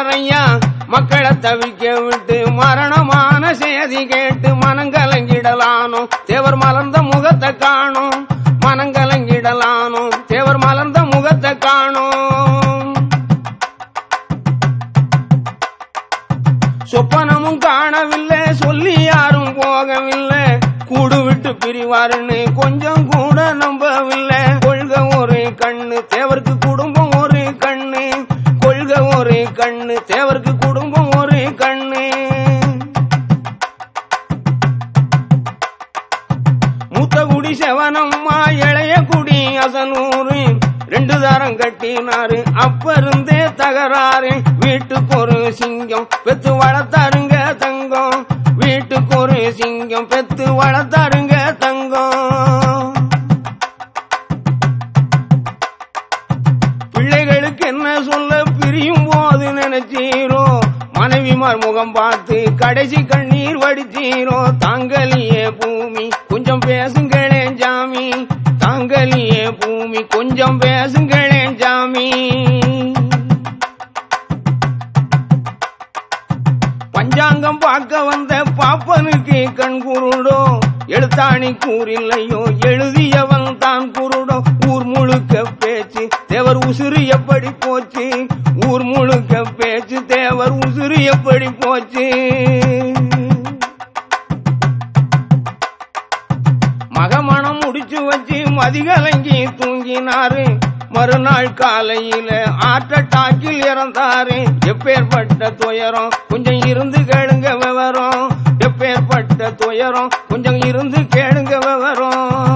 வந்தாரையா மக்களை தவிக்க விட்டு மரணமான செய்தி கேட்டு மனங்கலங்கிடலானோ தேவர் மலர்ந்த முகத்தை காணோம் மனங்கலங்கிடலானோ தேவர் மலர்ந்த முகத்தை காணோம் சொப்பனமும் காணவில்லை சொல்லி யாரும் போகவில்லை கூடு விட்டு பிரிவாருன்னு கொஞ்சம் கூட நம்பவில்லை கொள்க ஒரு கண்ணு தேவருக்கு குடும்பம் ஒரு கண்ணு கொள்க ஒரு கண்ணு தேவருக்கு குடும்பம் ஒரு கண்ணு மூத்த குடி செவனம்மா இளைய குடி அசனூரு ரெண்டு தாரம் கட்டினாரு அப்ப இருந்தே தகராறு வீட்டுக்கு ஒரு சிங்கம் பெத்து வளர்த்தாருங்க தங்கம் வீட்டுக்கு ஒரு சிங்கம் பெத்து வளர்த்தாருங்க தங்கம் பிள்ளைகளுக்கு என்ன சொல்ல பிரியும் போது நினைச்சீரோ மனைவிமார் முகம் பார்த்து கடைசி கண்ணீர் வடிச்சீரோ தாங்கலியே பூமி கொஞ்சம் பேசுங்களேன் ஜாமி தாங்கலியே பூமி கொஞ்சம் பேசுங்களேன் ஜாமி பஞ்சாங்கம் பார்க்க வந்த பாப்பனுக்கு கண் குருடோ எழுத்தாணி கூறில்லையோ எழுதியவன் தான் குருடோ ஊர் முழுக்க பேச்சு தேவர் உசுறு எப்படி போச்சு ஊர் முழுக்க பேச்சு தேவர் உசுறு எப்படி போச்சு மகமணம் முடிச்சு வச்சு மதிகலங்கி தூங்கினாரு மறுநாள் காலையில ஆட்டட்டாக்கில் இறந்தாரு எப்பேற்பட்ட துயரம் கொஞ்சம் இருந்து கேளுங்க விவரம் எப்பேற்பட்ட துயரம் கொஞ்சம் இருந்து கேளுங்க விவரம்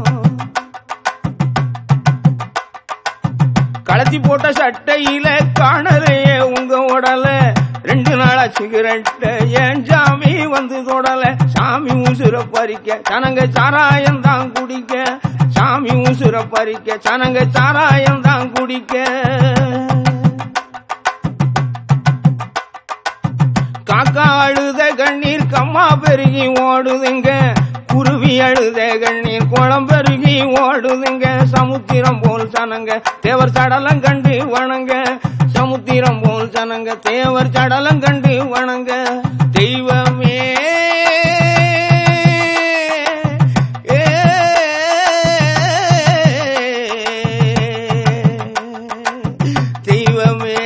கலத்தி போட்ட சட்டையில காணலையே உங்க உடல ரெண்டு நாளா சிகரெட்ட ஏன் சாமி வந்து தொடல சாமி உசுர பறிக்க சனங்க சாராயம் தான் குடிக்க சாமி உசுர பறிக்க சனங்க சாராயம் தான் குடிக்க காக்கா அழுத கண்ணீர் கம்மா பெருகி ஓடுதுங்க குருவி அழுத கண்ணீர் குளம் பெருகி ஓடுதுங்க சமுத்திரம் போல் சனங்க தேவர் சடலம் கண்டு வணங்க சமுத்திரம் போல் சனங்க தேவர் சடலம் கண்டு வணங்க தெய்வமே ஏ தெய்வமே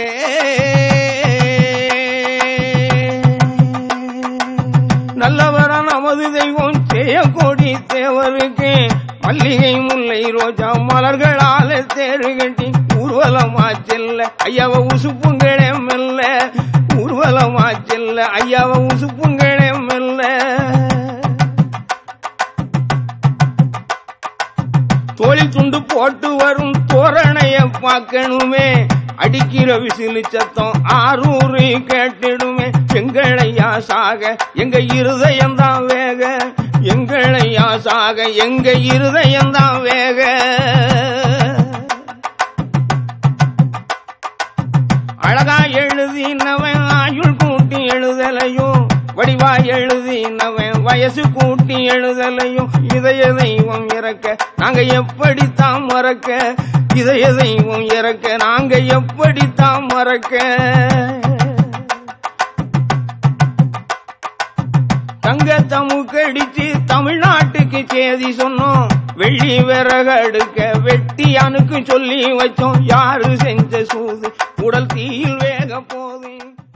நல்லவரா நமது தெய்வம் செய்யக்கோடி தேவருக்கு மல்லிகை முல்லை ரோஜா மலர்களால தேறு கட்டி ஊர்வலமா செல்ல ஐயாவ உசுப்புங்களே மெல்ல ஊர்வலமா செல்ல ஐயாவ உசுப்புங்களே மெல்ல தோளில் துண்டு போட்டு வரும் தோரணைய பார்க்கணுமே அடிக்கிற விசிலு சத்தம் ஆரூரு கேட்டிடுமே எங்களையா சாக எங்க இருதயம் தான் வேக எங்களையா சாக எங்க இருதயம் தான் வேக அழகா எழுதினவன் ஆயுள் கூட்டி எழுதலையும் வடிவா எழுதினவன் வயசு கூட்டி எழுதலையும் இதய தெய்வம் இறக்க நாங்க எப்படித்தான் மறக்க இதய தெய்வம் இறக்க நாங்க எப்படித்தான் மறக்க தங்க தமுக்கடிச்சு தமிழ்நாட்டுக்கு செய்தி சொன்னோம் வெள்ளி விறகு அடுக்க வெட்டியானுக்கு சொல்லி வச்சோம் யாரு செஞ்ச சூது உடல் தீயில் வேக போது